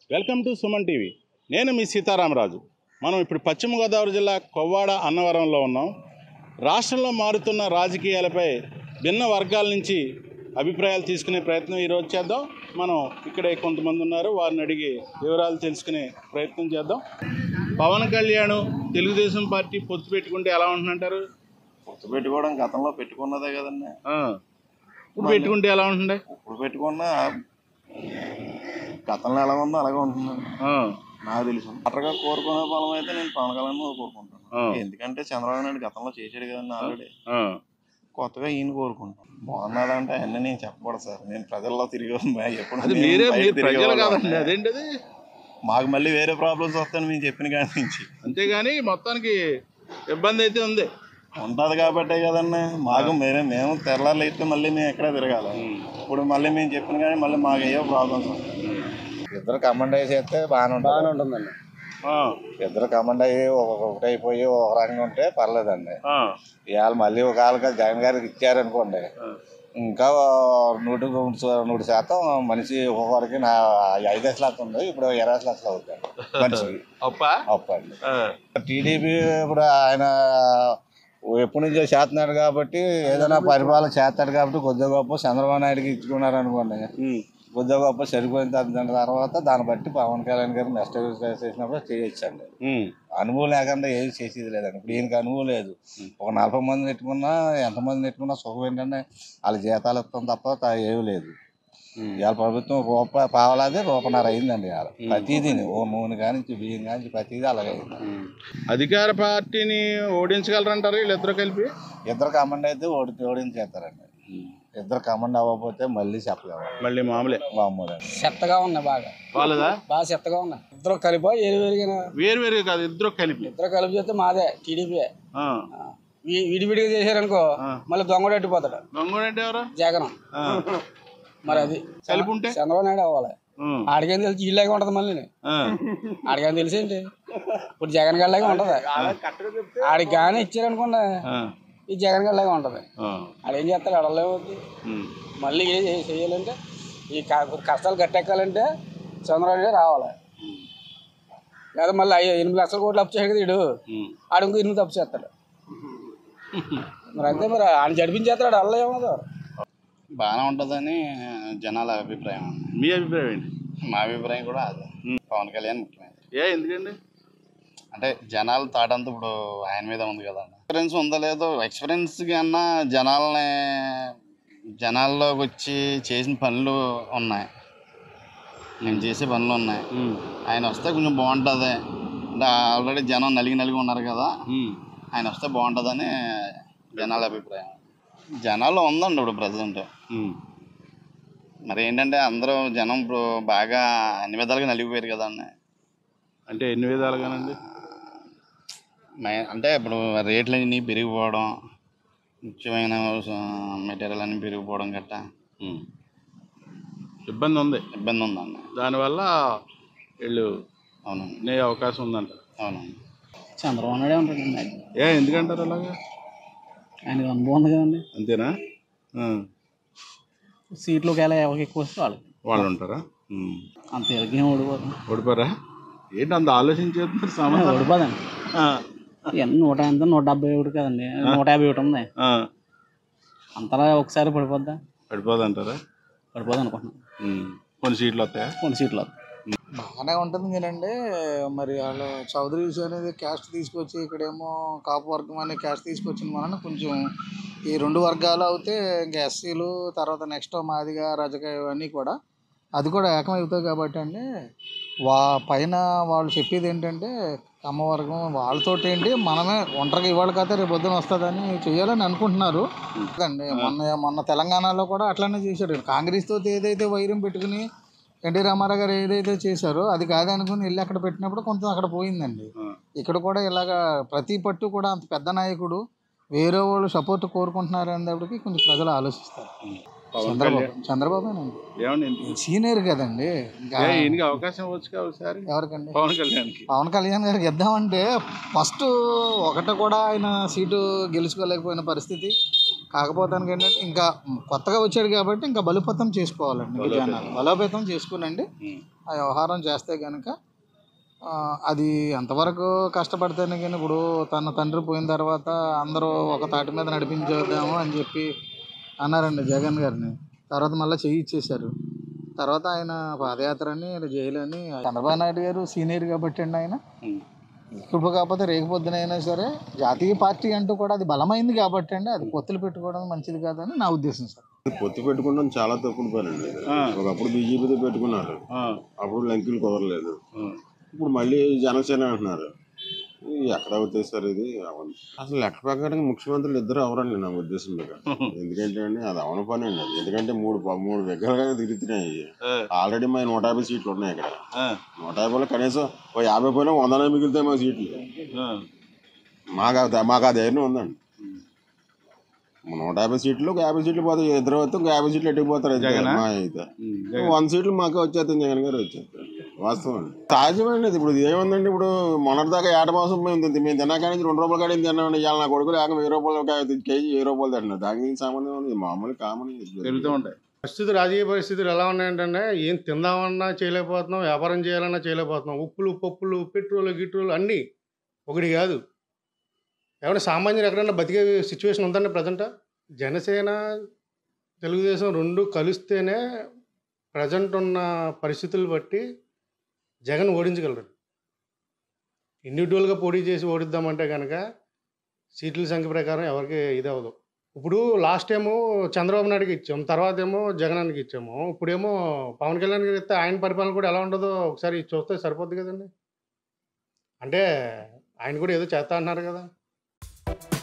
Welcome to Suman TV నేను మీ సీతారామరాజు మనం ఇప్పుడు పశ్చిమ గోదావరి జిల్లా కొవ్వాడ అన్నవరంలో ఉన్నాం రాష్ట్రంలో మారుతున్న రాజకీయాలపై భిన్న వర్గాల నుంచి అభిప్రాయాలు తీసుకునే ప్రయత్నం ఈరోజు చేద్దాం మనం ఇక్కడే కొంతమంది ఉన్నారు వారిని అడిగి వివరాలు తెలుసుకునే ప్రయత్నం చేద్దాం పవన్ కళ్యాణ్ తెలుగుదేశం పార్టీ పొత్తు పెట్టుకుంటే ఎలా ఉంటుందంటారు గుర్తు పెట్టుకోవడం గతంలో పెట్టుకున్నదే కదండి ఆ. ఇప్పుడు పెట్టుకుంటే ఎలా ఉంటుండే ఇప్పుడు పెట్టుకున్న గతంలో ఎలా ఉందో అలాగే ఉంటుందండి ఆ. నాకు తెలుసు అట్టగా కోరుకునే బలం అయితే నేను పవన్ కళ్యాణ్ కోరుకుంటాను ఆ. ఎందుకంటే చంద్రబాబు నాయుడు గతంలో చేసాడు కదండి ఆల్రెడీ ఆ. కొత్తగా ఈయన కోరుకుంటాను బాగున్నదంటే అన్నీ నేను చెప్పకూడదు సార్ నేను ప్రజల్లో తిరిగి ఎప్పుడు అది నేను మీరే బయట మీరు ప్రజలు తిరిగేవాళ్ళం. కాదండి అదేంటది మాకు మళ్ళీ వేరే ప్రాబ్లమ్స్ వస్తాయని మేము చెప్పిన కాడి నుంచి అంతేగాని మొత్తానికి ఇబ్బంది అయితే ఉంది ఉంటది కాబట్టే కదండి మాకు మేరే మేము తెల్లారులు అయితే మళ్ళీ మేము ఎక్కడ తిరగాలి ఇప్పుడు మళ్ళీ మేము చెప్పిన కానీ మళ్ళీ మాకు అయ్యో ప్రాబ్లమ్స్ వస్తాయి ఇద్దరు కమాండ్ అయ్యి చేస్తే బాగానే ఉంటుంది బాగానే ఉంటుందండి ఆ. ఇద్దరు కమాండ్ అయ్యి ఒక- ఒకటి అయిపోయి ఒక రకంగా ఉంటే పర్లేదండి ఆ. ఇవాళ మళ్ళీ ఒక వాళ్ళకి జగన్ గారికి ఇచ్చారనుకోండి ఇంకా నూటికి రెండు శా- నూరు శాతం మనిషి ఒక్కొక్కరికి నా ఐదు లక్షలు ఉంది ఇప్పుడు ఇరవై లక్షలు అవుతాయి మనిషికి అప్ప అప్పండి ఆ. టీడీపీ ఇప్పుడు ఆయన ఎప్పటి నుంచో చేస్తున్నాడు కాబట్టి ఏదైనా పరిపాలన చేస్తాడు కాబట్టి కొద్దిగా గొప్ప చంద్రబాబు నాయుడుకి ఇచ్చుకున్నారు అనుకోండి ఉమ్. కొద్దిగా గొప్ప సరిపోయిన తర్వాత దాని తర్వాత దాన్ని బట్టి పవన్ కళ్యాణ్ గారు నెక్స్ట్ చేసినప్పుడు చేయొచ్చండి ఉమ్. అనుభవం లేకుండా ఏది చేసేది లేదండి ఇప్పుడు ఈయనకి అనుభవం లేదు ఒక నలభై మంది నెట్టుకున్నా ఎంతమంది నెట్టుకున్నా సుఖం ఏంటంటే వాళ్ళ జీతాలు ఇస్తాం తప్ప తా- ఏమీ లేదు ఉమ్. ఇవాళ ప్రభుత్వం రూపాయి పావలాది రూపన్నర అయిందండి ఇవాళ ప్రతిదీ ఓ నూనె కానించి బియ్యం కానించి ప్రతిదీ అలాగే అయింది ఉమ్. అధికార పార్టీని ఓడించగలరంటారు వీళ్ళిద్దరూ కలిపి ఇద్దరు కమాండ్ అయితే ఓడి ఓడించేస్తారండి ఇద్దరు కమాండ్ అవ్వకపోతే మళ్ళీ చెప్పలేము మళ్ళీ మామూలే మామూలు చెత్తగా ఉన్నాయి బాగా వాళ్ళదా బాగా చెత్తగా ఉన్నాయి ఇద్దరు కలిపా ఏరు వేరుగా వేరు వేరు కాదు ఇద్దరు కలిపి ఇద్దరు కలిపి చేస్తే మాదే టీడీపీ ఆ. విడివిడిగా చేశారనుకో మళ్ళీ దొంగడు అట్టిపోతాడు దొంగడు అంటే ఎవరు జగన్ ఆ. మరి అది కలిపి ఉంటే చంద్రబాబు నాయుడు అవ్వాలి ఉమ్. ఆడికేం తెలిసి ఇల్లాగే ఉంటది మళ్ళీ ఆ. ఆడికేం తెలిసేంటి ఇప్పుడు జగన్ గడ్లాగే ఉంటది ఆడికి కానీ ఇచ్చారనుకోండి ఆ. ఈ జగన్ గడ్లాగే ఉంటది ఆ. ఆడేం చేస్తాడు అడలేమవుద్ది ఉమ్. మళ్ళీ ఏ చే- చేయాలంటే ఈ క- కష్టాలు గట్టెక్కాలంటే చంద్రబాబు నాయుడు రావాలి లేదా మళ్ళీ ఐ- ఎనిమిది లక్షల కోట్లు అప్పు చేయడు వీడు ఉమ్. ఆడు ఇంకో ఎనిమిది అప్పు చేస్తాడు మరి అంతే మరి ఆయన జడిపించేస్తాడు అల్ల ఏమన్నదో బాగానే ఉంటుందని జనాల అభిప్రాయం మీ అభిప్రాయం ఏంటి మా అభిప్రాయం కూడా అదే పవన్ కళ్యాణ్ ముఖ్యమైనది ఏ ఎందుకండి అంటే జనాల తాటంతా ఇప్పుడు ఆయన మీద ఉంది కదా ఎక్స్పీరియన్స్ ఉందో లేదో ఎక్స్పీరియన్స్ కన్నా జనాలని జనాల్లోకి వచ్చి చేసిన పనులు ఉన్నాయి నేను చేసే పనులు ఉన్నాయి ఉమ్. ఆయన వస్తే కొంచెం బాగుంటుంది అంటే ఆల్రెడీ జనం నలిగి నలిగి ఉన్నారు కదా ఉమ్. ఆయన వస్తే బాగుంటుందని జనాల అభిప్రాయం జనాల్లో ఉందండి ఇప్పుడు ప్రజెంట్ ఉమ్. మరి ఏంటంటే అందరూ జనం ఇప్పుడు బాగా అన్ని విధాలుగా నలిగిపోయారు కదా అన్న అంటే ఎన్ని విధాలుగానండి మే- అంటే ఇప్పుడు రేట్లు అన్నీ పెరిగిపోవడం ముఖ్యమైన మెటీరియల్ అన్నీ పెరిగిపోవడం గట్టా ఉమ్. ఇబ్బంది ఉంది ఇబ్బంది ఉందండి దానివల్ల వీళ్ళు అవునండి నే అవకాశం ఉందంట అవునండి చంద్రబాబు నాయుడే ఉంటాడండి ఏ ఎందుకంటారు అలాగా ఆయనకి అనుభవం ఉంది కదండి అంతేనా ఆ. సీట్లు ఒకవేళ ఎవరికి ఎక్కువ వస్తే వాళ్ళకి వాళ్ళు ఉంటారా ఉమ్. అంత ఎరికేం ఓడిపోతాం ఓడిపోరా ఏంటి అంత ఆలోచించేస్తున్నారు సమాధానం ఓడిపోదండి ఆ. ఎంత నూట ఎంత నూట డెబ్బై ఒకటి కదండి నూట యాభై ఒకటి ఉంది ఆ. అంతలా ఒకసారి పడిపోద్దా పడిపోదంటారా పడిపోదు అనుకుంటున్నాను ఉమ్. కొన్ని సీట్లు వస్తాయా కొన్ని సీట్లు బాగానే ఉంటుంది కానండి మరి వాళ్ళు చౌదరీస్ అనేది క్యాస్ట్ తీసుకొచ్చి ఇక్కడేమో కాపు వర్గం అనే క్యాస్ట్ తీసుకొచ్చిన వలన కొంచెం ఈ రెండు వర్గాలు అయితే ఇంకా ఎస్సీలు తర్వాత నెక్స్ట్ మాదిగా రజక ఇవన్నీ కూడా అది కూడా ఏకమవుతాయి కాబట్టి అండి వా పైన వాళ్ళు చెప్పేది ఏంటంటే కమ్మ వర్గం వాళ్ళతోటి ఏంటి మనమే ఒంటరిగా ఇవాళ కథ రేపు పొద్దున వస్తుందని చేయాలని అనుకుంటున్నారు అండి మొన్న మొన్న తెలంగాణలో కూడా అట్లానే చేశాడు కాంగ్రెస్ తోటి ఏదైతే వైరం పెట్టుకుని ఎన్టీ రామారావు గారు ఏదైతే చేశారో అది కాదనుకుని వెళ్ళి అక్కడ పెట్టినప్పుడు కొంచెం అక్కడ పోయిందండి ఇక్కడ కూడా ఇలాగా ప్రతి పట్టు కూడా అంత పెద్ద నాయకుడు వేరే వాళ్ళు సపోర్ట్ కోరుకుంటున్నారు అనేటప్పటికి కొంచెం ప్రజలు ఆలోచిస్తారు చంద్రబాబు చంద్రబాబేనండి ఏమండి ఎందుకు? సీనియర్ కదండి ఇంకా ఏ, ఈయనకి అవకాశం వచ్చు ఒకసారి ఎవరికండి పవన్ కళ్యాణ్కి పవన్ కళ్యాణ్ గారికి ఇద్దామంటే ఫస్ట్ ఒకటి కూడా ఆయన సీటు గెలుచుకోలేకపోయిన పరిస్థితి కాకపోతే ఏంటంటే ఇంకా కొత్తగా వచ్చాడు కాబట్టి ఇంకా బలోపేతం చేసుకోవాలండి ఇంకా జనాలు బలోపేతం చేసుకునండి ఆ వ్యవహారం చేస్తే కనుక ఆ, అది ఎంతవరకు కష్టపడితేనే కానీ ఇప్పుడు తన తండ్రి పోయిన తర్వాత అందరూ ఒక తాటి మీద నడిపించేద్దాము అని చెప్పి అన్నారండి జగన్ గారిని తర్వాత మళ్ళీ చెయ్యి ఇచ్చేశారు తర్వాత ఆయన పాదయాత్రని జైలు అని చంద్రబాబు నాయుడు గారు సీనియర్ కాబట్టి అండి ఆయన ఇప్పుడు కాకపోతే రేగిపోద్దునైనా సరే జాతీయ పార్టీ అంటూ కూడా అది బలమైంది కాబట్టి అండి అది పొత్తులు పెట్టుకోవడం మంచిది కాదని నా ఉద్దేశం సార్ పొత్తు పెట్టుకోవడం చాలా తప్పుడు పని అండి ఒకప్పుడు బీజేపీతో పెట్టుకున్నారు అప్పుడు లంకిలు కుదరలేదు ఇప్పుడు మళ్ళీ జనసేన అంటున్నారు ఇది ఎక్కడ అవుతాయి సార్ ఇది అవను అసలు లెక్క ప్రకారం ముఖ్యమంత్రులు ఇద్దరు అవరండి నా ఉద్దేశం ప్రకారం ఎందుకంటే అండి అది అవన పని అండి అది ఎందుకంటే మూడు ప- మూడు విగ్రహాలుగా తిరుగుతున్నాయి ఆల్రెడీ మా నూట యాభై సీట్లు ఉన్నాయి ఇక్కడ నూట యాభైలో కనీసం ఓ యాభై పోయినా వందనే మిగులుతాయి మా సీట్లు మాకు ఆ- మాకు ఆ ధైర్యం ఉందండి నూట యాభై సీట్లు ఒక యాభై సీట్లు పోతాయి ఇద్దరు వస్తే ఒక యాభై సీట్లు ఎట్టుకుపోతారు అయితే జగనా? మా అయితే వంద సీట్లు మాకు వచ్చేస్తాం జగన్ గారు వచ్చేస్తారు వాస్తవం అండి సహజమండి ఇది ఇప్పుడు ఇది ఏముందండి ఇప్పుడు మొన్నటిదాకా ఏట మాసం మేము తింటే- మేము తిన్నా కానీ రెండు రూపాయలు కానీ తిన్నామండి ఇవాళ నా కొడుకు లేక వెయ్యి రూపాయలు ఒక కేజీ వెయ్యి రూపాయలు తింటున్నారు దానికి దీనికి సంబంధం ఉంది మామూలు కామన్ పెరుగుతూ ఉంటాయి పరిస్థితులు రాజకీయ పరిస్థితులు ఎలా ఉన్నాయంటే ఏం తిందామన్నా చేయలేకపోతున్నాం వ్యాపారం చేయాలన్నా చేయలేకపోతున్నాం ఉప్పులు పప్పులు పెట్రోల్ గిట్రోల్ అన్నీ ఒకటి కాదు ఏమైనా సామాన్యులు ఎక్కడైనా బతికే సిచ్యువేషన్ ఉందండి ప్రజెంట్ జనసేన తెలుగుదేశం రెండు కలిస్తేనే ప్రజెంట్ ఉన్న పరిస్థితులు బట్టి జగన్ ఓడించగలరు ఇండివిజువల్గా పోటీ చేసి ఓడిద్దామంటే కనుక సీట్ల సంఖ్య ప్రకారం ఎవరికి ఇది అవ్వదు ఇప్పుడు లాస్ట్ ఏమో చంద్రబాబు నాయుడుకి ఇచ్చాము తర్వాత ఏమో జగనానికి ఇచ్చాము ఇప్పుడేమో పవన్ కళ్యాణ్ గారు ఇస్తే ఆయన పరిపాలన కూడా ఎలా ఉండదో ఒకసారి చూస్తే సరిపోద్ది కదండి అంటే ఆయన కూడా ఏదో చేస్తా అంటున్నారు కదా